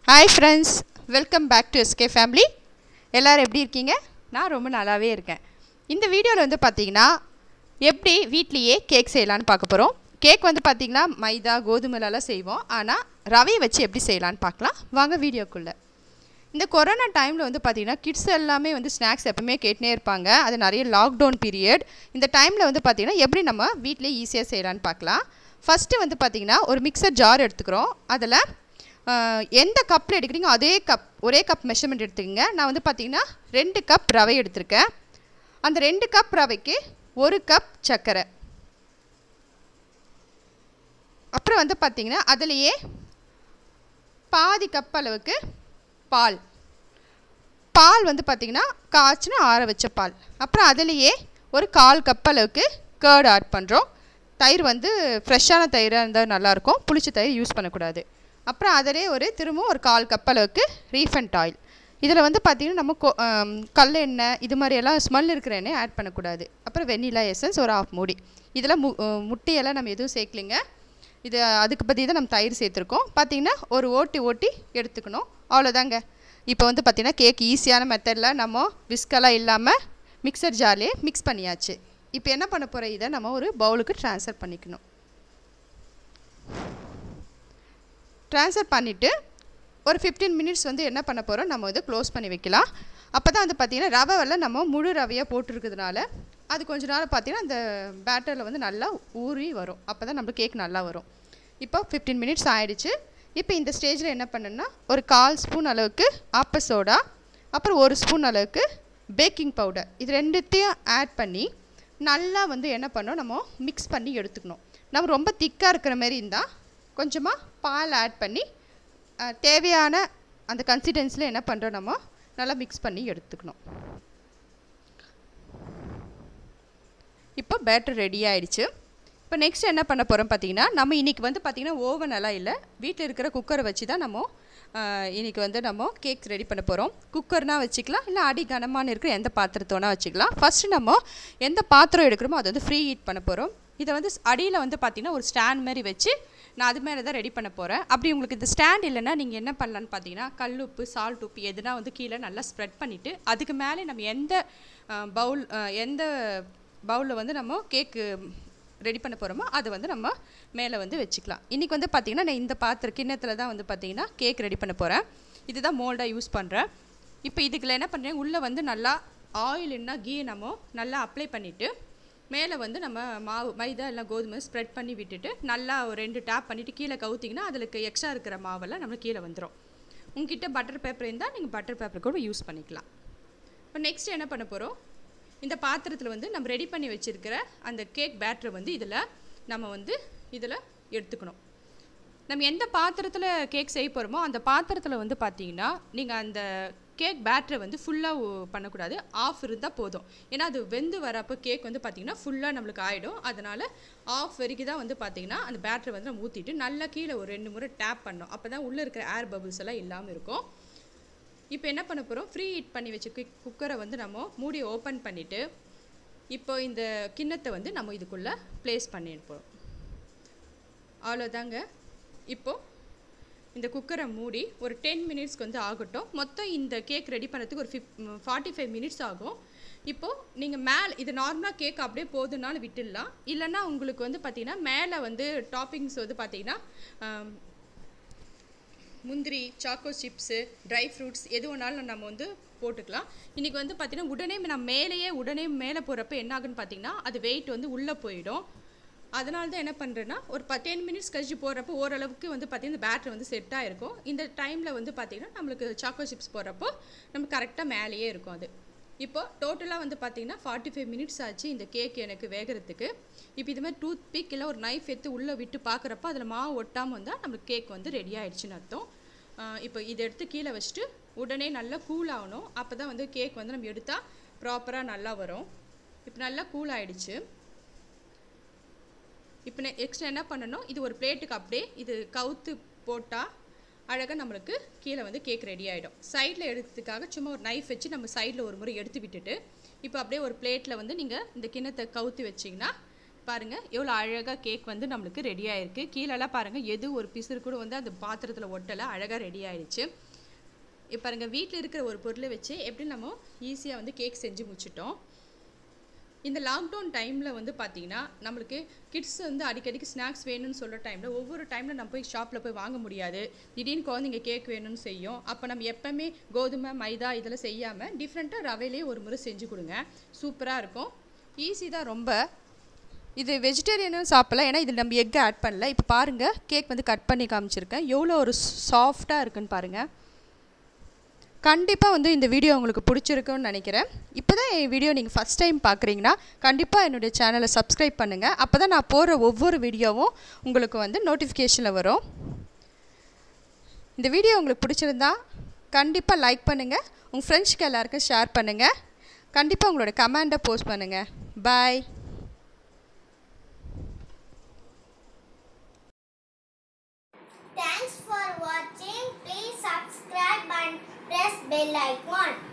Hi friends welcome back to SK family எல்லோரும் எப்படி இருக்கீங்க நான் ரொம்ப நல்லாவே இருக்கேன் இந்த வீடியோவில் வந்து பார்த்தீங்கன்னா எப்படி வீட்லேயே கேக் செய்யலான்னு பார்க்க போகிறோம் கேக் வந்து பார்த்திங்கன்னா மைதா கோதுமைலலாம் செய்வோம் ஆனால் ரவையை வச்சு எப்படி செய்யலான்னு பார்க்கலாம் வாங்க வீடியோக்குள்ளே இந்த கொரோனா டைமில் வந்து பார்த்திங்கன்னா கிட்ஸ் எல்லாமே வந்து ஸ்நாக்ஸ் எப்பவுமே கேட்டுனே இருப்பாங்க அது நிறைய லாக்டவுன் பீரியட் இந்த டைமில் வந்து பார்த்திங்கன்னா எப்படி நம்ம வீட்டிலே ஈஸியாக செய்யலான்னு பார்க்கலாம் ஃபஸ்ட்டு வந்து பார்த்திங்கன்னா ஒரு மிக்சர் ஜார் எடுத்துக்கிறோம் அதில் ஆஹ், எந்த கப்பில் எடுக்கிறீங்க அதே கப் ஒரே கப் மெஷர்மெண்ட் எடுத்துக்கங்க நான் வந்து பார்த்திங்கன்னா ரெண்டு கப் ரவை எடுத்திருக்கேன் அந்த ரெண்டு கப் ரவைக்கு ஒரு கப் சர்க்கரை அப்புறம் வந்து பார்த்திங்கன்னா அதுலேயே பாதி கப் அளவுக்கு பால் பால் வந்து பார்த்திங்கன்னா காய்ச்சினா ஆற வச்ச பால் அப்புறம் அதுலேயே ஒரு கால் கப் அளவுக்கு கேர்ட் ஆட் பண்ணுறோம் தயிர் வந்து ஃப்ரெஷ்ஷான தயிராக இருந்தால் நல்லாயிருக்கும் புளிச்ச தயிர் யூஸ் பண்ணக்கூடாது அப்புறம் அதிலே ஒரு திரும்பவும் ஒரு கால் கப் அளவுக்கு ரீஃபண்ட் ஆயில் இதில் வந்து பார்த்திங்கன்னா நம்ம கொ ஆம், கடலெண்ணெய் இது மாதிரியெல்லாம் ஸ்மெல் இருக்கிற எண்ணெய் ஆட் பண்ணக்கூடாது அப்புறம் வெண்ணிலா எசன்ஸ் ஒரு ஆஃப் மூடி இதில் மு அஹ், முட்டையெல்லாம் நம்ம எதுவும் சேர்க்கலிங்க இது அதுக்கு பற்றி தான் நம்ம தயிர் சேர்த்துருக்கோம் பார்த்தீங்கன்னா ஒரு ஓட்டி ஓட்டி எடுத்துக்கணும் அவ்வளோதாங்க இப்போ வந்து பார்த்திங்கன்னா கேக் ஈஸியான மெத்தடில் நம்ம விஸ்கெல்லாம் இல்லாமல் மிக்சர் ஜார்லேயே மிக்ஸ் பண்ணியாச்சு இப்போ என்ன பண்ண போகிற இதை நம்ம ஒரு பவுலுக்கு ட்ரான்ஸ்ஃபர் பண்ணிக்கணும் ட்ரான்ஸ்ஃபர் பண்ணிவிட்டு ஒரு ஃபிஃப்டீன் மினிட்ஸ் வந்து என்ன பண்ண போகிறோம் நம்ம வந்து க்ளோஸ் பண்ணி வைக்கலாம் அப்போ தான் வந்து பார்த்திங்கன்னா ரவை வெல்ல நம்ம முழு ரவையாக போட்டிருக்கிறதுனால அது கொஞ்ச நாள் பார்த்திங்கன்னா அந்த பேட்டரில் வந்து நல்லா ஊறி வரும் அப்போ தான் நம்மளுக்கு கேக் நல்லா வரும் இப்போ ஃபிஃப்டீன் மினிட்ஸ் ஆயிடுச்சு இப்போ இந்த ஸ்டேஜில் என்ன பண்ணணும்னா ஒரு கால் ஸ்பூன் அளவுக்கு ஆப்ப சோடா அப்புறம் ஒரு ஸ்பூன் அளவுக்கு பேக்கிங் பவுடர் இது ரெண்டுத்தையும் ஆட் பண்ணி நல்லா வந்து என்ன பண்ணோம் நம்ம மிக்ஸ் பண்ணி எடுத்துக்கணும் நம்ம ரொம்ப திக்காக இருக்கிற மாதிரி இருந்தால் கொஞ்சமாக பால் ஆட் பண்ணி அஹ், தேவையான அந்த கன்சிஸ்டன்சியில் என்ன பண்ணுறோம் நம்ம நல்லா மிக்ஸ் பண்ணி எடுத்துக்கணும் இப்போ பேட்டர் ரெடி ஆயிடுச்சு இப்போ நெக்ஸ்ட் என்ன பண்ண போகிறோம் பார்த்தீங்கன்னா நம்ம இன்றைக்கி வந்து பார்த்திங்கன்னா ஓவன் எல்லாம் இல்லை வீட்டில் இருக்கிற குக்கரை வச்சு தான் நம்ம ஆஹ், இன்னைக்கு வந்து நம்ம கேக் ரெடி பண்ண போகிறோம் குக்கர்னால் வச்சுக்கலாம் இல்லை அடி கனமான இருக்கிற எந்த பாத்திரத்தோனா வச்சுக்கலாம் ஃபஸ்ட்டு நம்ம எந்த பாத்திரம் எடுக்கிறோமோ அதை வந்து ஃப்ரீ ஹீட் பண்ண போகிறோம் இதை வந்து அடியில் வந்து பார்த்திங்கன்னா ஒரு ஸ்டாண்ட் மாதிரி வச்சு நான் அது மேலே தான் ரெடி பண்ண போகிறேன் அப்படி உங்களுக்கு இந்த ஸ்டாண்ட் இல்லைன்னா நீங்கள் என்ன பண்ணலான்னு பார்த்தீங்கன்னா கல் உப்பு சால்ட் உப்பு எதுனா வந்து கீழே நல்லா ஸ்ப்ரெட் பண்ணிவிட்டு அதுக்கு மேலே நம்ம எந்த பவுல் எந்த பவுலில் வந்து நம்ம கேக்கு ரெடி பண்ண போகிறோமோ அதை வந்து நம்ம மேலே வந்து வச்சுக்கலாம் இன்றைக்கி வந்து பார்த்திங்கன்னா நான் இந்த பாத்திர கிண்ணத்தில் தான் வந்து பார்த்திங்கன்னா கேக் ரெடி பண்ண போகிறேன் இதுதான் மோல்டாக யூஸ் பண்ணுறேன் இப்போ இதுக்குள்ள என்ன பண்ணுறேன் உள்ளே வந்து நல்லா ஆயில்னா கீ நம்ம நல்லா அப்ளை பண்ணிவிட்டு மேலே வந்து நம்ம மாவு மைதா இல்லை கோதுமை ஸ்ப்ரெட் பண்ணி விட்டுட்டு நல்லா ஒரு ரெண்டு டேப் பண்ணிவிட்டு கீழே கவுத்திங்கன்னா அதில் எக்ஸ்ட்ரா இருக்கிற மாவெல்லாம் நம்ம கீழே வந்துடும் உங்ககிட்ட பட்டர் பேப்பர் இருந்தால் நீங்கள் பட்டர் பேப்பர் கூட யூஸ் பண்ணிக்கலாம் இப்போ நெக்ஸ்ட் என்ன பண்ண போகிறோம் இந்த பாத்திரத்தில் வந்து நம்ம ரெடி பண்ணி வச்சுருக்கிற அந்த கேக் பேட்டரை வந்து இதில் நம்ம வந்து இதில் எடுத்துக்கணும் நம்ம எந்த பாத்திரத்தில் கேக் செய்ய போகிறோமோ அந்த பாத்திரத்தில் வந்து பார்த்தீங்கன்னா நீங்கள் அந்த கேக் பேட்டரை வந்து ஃபுல்லாக பண்ணக்கூடாது ஆஃப் இருந்தால் போதும் ஏன்னா அது வெந்து வரப்போ கேக் வந்து பார்த்தீங்கன்னா ஃபுல்லாக நம்மளுக்கு ஆகிடும் அதனால் ஆஃப் வரைக்கும் தான் வந்து பார்த்தீங்கன்னா அந்த பேட்டரை வந்து நம்ம ஊற்றிட்டு நல்லா கீழே ஒரு ரெண்டு முறை டேப் பண்ணோம் அப்போ தான் உள்ளே இருக்கிற ஏர் பபிள்ஸ் எல்லாம் இல்லாமல் இருக்கும் இப்போ என்ன பண்ண போகிறோம் ஃப்ரீ ஹீட் பண்ணி வச்ச குக் குக்கரை வந்து நம்ம மூடி ஓப்பன் பண்ணிவிட்டு இப்போ இந்த கிண்ணத்தை வந்து நம்ம இதுக்குள்ளே ப்ளேஸ் பண்ணிட போகிறோம் அவ்வளோதாங்க இப்போது இந்த குக்கரை மூடி ஒரு டென் மினிட்ஸ்க்கு வந்து ஆகட்டும் மொத்தம் இந்த கேக் ரெடி பண்ணுறதுக்கு ஒரு ஃபிஃப் ஃபார்ட்டி ஃபைவ் மினிட்ஸ் ஆகும் இப்போது நீங்கள் மேலே இது நார்மலாக கேக் அப்படியே போதுனாலும் விட்டுடலாம் இல்லைன்னா உங்களுக்கு வந்து பார்த்தீங்கன்னா மேலே வந்து டாப்பிங்ஸ் வந்து பார்த்தீங்கன்னா ஆம், முந்திரி சாக்கோ சிப்ஸு ட்ரை ஃப்ரூட்ஸ் எது வேணாலும் நம்ம வந்து போட்டுக்கலாம் இன்றைக்கி வந்து பார்த்திங்கன்னா உடனே நம்ம மேலேயே உடனே மேலே போகிறப்ப என்ன ஆகுன்னு பார்த்தீங்கன்னா அது வெயிட் வந்து உள்ளே போயிடும் அதனால தான் என்ன பண்ணுறேன்னா ஒரு ப டென் மினிட்ஸ் கழிச்சு போகிறப்போ ஓரளவுக்கு வந்து பார்த்திங்கன்னா பேட்டரி வந்து செட் ஆகிருக்கும் இந்த டைமில் வந்து பார்த்திங்கன்னா நம்மளுக்கு சாக்கோ சிப்ஸ் போடுறப்போ நம்ம கரெக்டாக மேலேயே இருக்கும் அது இப்போ டோட்டலாக வந்து பார்த்தீங்கன்னா ஃபார்ட்டி ஃபைவ் மினிட்ஸ் ஆச்சு இந்த கேக் எனக்கு வேகிறதுக்கு இப்போ இது மாதிரி டூத் பிக் இல்லை ஒரு நைஃப் எடுத்து உள்ளே விட்டு பார்க்குறப்ப அதில் மாவு ஒட்டாமல் வந்தால் நம்மளுக்கு கேக் வந்து ரெடி ஆயிடுச்சுன்னு அர்த்தம் ஆஹ் இப்போ இதை எடுத்து கீழே வச்சுட்டு உடனே நல்லா கூல் ஆகணும் அப்போ தான் வந்து கேக் வந்து நம்ம எடுத்தால் ப்ராப்பராக நல்லா வரும் இப்போ நல்லா கூல் ஆயிடுச்சு இப்போ நெக்ஸ்ட் என்ன பண்ணணும் இது ஒரு பிளேட்டுக்கு அப்படியே இது கவுத்து போட்டால் அழகாக நம்மளுக்கு கீழே வந்து கேக் ரெடி ஆகிடும் சைடில் எடுக்கிறதுக்காக சும்மா ஒரு நைஃப் வச்சு நம்ம சைடில் ஒரு முறை எடுத்து விட்டுட்டு இப்போ அப்படியே ஒரு பிளேட்டில் வந்து நீங்கள் இந்த கிண்ணத்தை கவுத்தி வச்சிங்கன்னா பாருங்கள் எவ்வளோ அழகாக கேக் வந்து நம்மளுக்கு ரெடி ஆயிருக்கு கீழெல்லாம் பாருங்கள் எது ஒரு பிசுறு கூட வந்து அந்த பாத்திரத்தில் ஒட்டலை அழகாக ரெடி ஆயிடுச்சு இப்போ பாருங்கள் வீட்டில் இருக்கிற ஒரு பொருளை வச்சு எப்படி நம்ம ஈஸியாக வந்து கேக் செஞ்சு முடிச்சிட்டோம் இந்த லாக்டவுன் டைமில் வந்து பார்த்தீங்கன்னா நம்மளுக்கு கிட்ஸ் வந்து அடிக்கடிக்கு ஸ்நாக்ஸ் வேணும்னு சொல்கிற டைமில் ஒவ்வொரு டைமில் நம்ம போய் ஷாப்பில் போய் வாங்க முடியாது திடீர்னு குழந்தைங்க கேக் வேணும்னு செய்யும் அப்போ நம்ம எப்போவுமே கோதுமை மைதா இதெல்லாம் செய்யாமல் டிஃப்ரெண்ட்டாக ரவையிலே ஒரு முறை செஞ்சு கொடுங்க சூப்பராக இருக்கும் ஈஸி தான் ரொம்ப இது வெஜிடேரியனும் சாப்பிடலாம் ஏன்னா இதில் நம்ம எக் ஆட் பண்ணல இப்போ பாருங்கள் கேக் வந்து கட் பண்ணி காமிச்சிருக்கேன் எவ்வளோ ஒரு சாஃப்டாக இருக்குன்னு பாருங்கள் கண்டிப்பாக வந்து இந்த வீடியோ உங்களுக்கு பிடிச்சிருக்குன்னு நினைக்கிறேன் இப்போ தான் என் வீடியோ நீங்கள் ஃபஸ்ட் டைம் பார்க்குறீங்கன்னா கண்டிப்பாக என்னுடைய சேனலை சப்ஸ்கிரைப் பண்ணுங்கள் அப்போ தான் நான் போடுற ஒவ்வொரு வீடியோவும் உங்களுக்கு வந்து நோட்டிஃபிகேஷனில் வரும் இந்த வீடியோ உங்களுக்கு பிடிச்சிருந்தா கண்டிப்பாக லைக் பண்ணுங்கள் உங்கள் ஃப்ரெண்ட்ஸ்க்கு எல்லாருக்கும் ஷேர் பண்ணுங்கள் கண்டிப்பாக உங்களோட கமெண்டை போஸ்ட் பண்ணுங்கள் பாய் Thanks for watching. Please subscribe and press bell icon.